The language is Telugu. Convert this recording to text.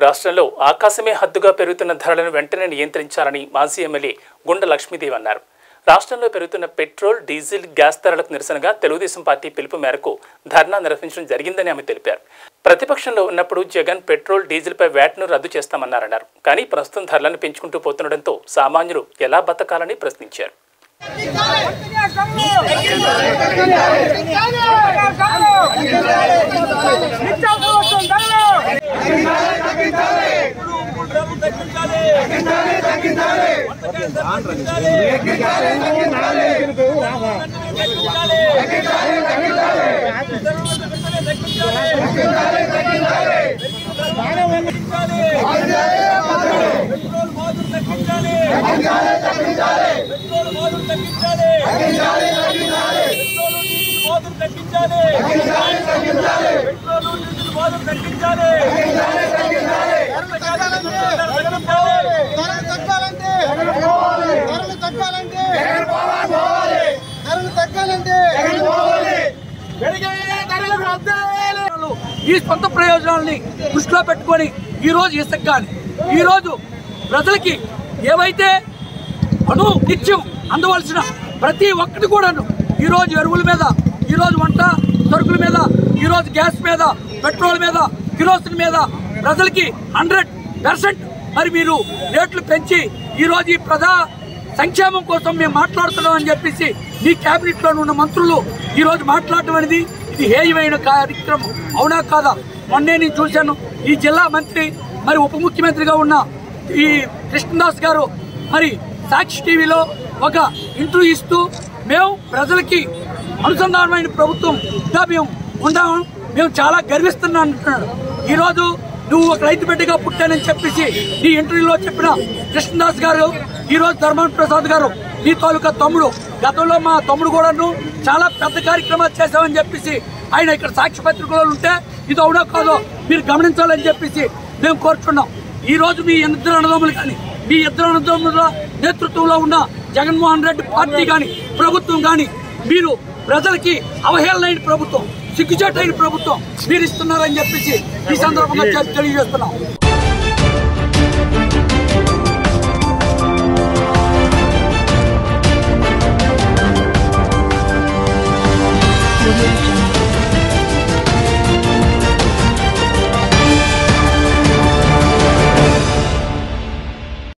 రాష్ట్రంలో ఆకాశమే హద్దుగా పెరుగుతున్న ధరలను వెంటనే నియంత్రించాలని మాజీ ఎమ్మెల్యే గుండ లక్ష్మీదేవి అన్నారు రాష్ట్రంలో పెరుగుతున్న పెట్రోల్ డీజిల్ గ్యాస్ ధరలకు నిరసనగా తెలుగుదేశం పార్టీ పిలుపు మేరకు ధర్నా నిర్వహించడం జరిగిందని ఆమె తెలిపారు ప్రతిపక్షంలో ఉన్నప్పుడు జగన్ పెట్రోల్ డీజిల్పై వ్యాట్ను రద్దు చేస్తామన్నారన్నారు కానీ ప్రస్తుతం ధరలను పెంచుకుంటూ పోతుండటంతో సామాన్యులు ఎలా బతకాలని ప్రశ్నించారు ధరలు తగ్గాలంటే ధరలు తగ్గాలంటే ధరలు తగ్గాలంటే ఈ సొంత ప్రయోజనాల్ని దృష్టిలో పెట్టుకొని ఈ రోజు ఇసుక కానీ ఈ రోజు ప్రజలకి ఏవైతే అను నిత్యం అందవలసిన ప్రతి ఒక్కటి కూడాను ఈ రోజు ఎరువుల మీద ఈ రోజు వంట సరుకుల మీద ఈ రోజు గ్యాస్ మీద పెట్రోల్ మీద కిరోసిన్ మీద ప్రజలకి హండ్రెడ్ పర్సెంట్ మరి మీరు రేట్లు పెంచి ఈ రోజు ఈ ప్రజా సంక్షేమం కోసం మేము మాట్లాడుతున్నాం అని చెప్పేసి మీ కేబినెట్ లో ఉన్న మంత్రులు ఈ రోజు మాట్లాడటం అనేది ఇది హేయమైన కార్యక్రమం అవునా కాదా మొన్నే నేను చూశాను ఈ జిల్లా మంత్రి మరి ఉప ముఖ్యమంత్రిగా ఉన్న ఈ కృష్ణదాస్ గారు మరి సాక్షి టీవీలో ఒక ఇంటర్వ్యూ ఇస్తూ మేము ప్రజలకి అనుసంధానమైన ప్రభుత్వం ఇంకా మేము ఉన్నాము మేము చాలా గర్విస్తున్నాం అంటున్నాడు ఈరోజు నువ్వు ఒక రైతు బిడ్డగా పుట్టానని చెప్పేసి నీ ఇంటర్వ్యూలో చెప్పిన కృష్ణదాస్ గారు ఈ రోజు ధర్మాన్ ప్రసాద్ గారు నీ తాలూకా తమ్ముడు గతంలో మా తమ్ముడు కూడాను చాలా పెద్ద కార్యక్రమాలు చేశామని చెప్పేసి ఆయన ఇక్కడ సాక్షి పత్రికలో ఉంటే ఇది అవునో కాదో మీరు గమనించాలని చెప్పేసి మేము కోరుతున్నాం ఈ రోజు మీ ఇద్దరు అన్నదమ్ములు కానీ మీ ఇద్దరు అన్నదమ్ముల నేతృత్వంలో ఉన్న జగన్మోహన్ రెడ్డి పార్టీ కానీ ప్రభుత్వం కానీ మీరు ప్రజలకి అవహేళనైన ప్రభుత్వం సిగ్గుచేటైన ప్రభుత్వం మీరు ఇస్తున్నారని చెప్పేసి ఈ సందర్భంగా తెలియజేస్తున్నాం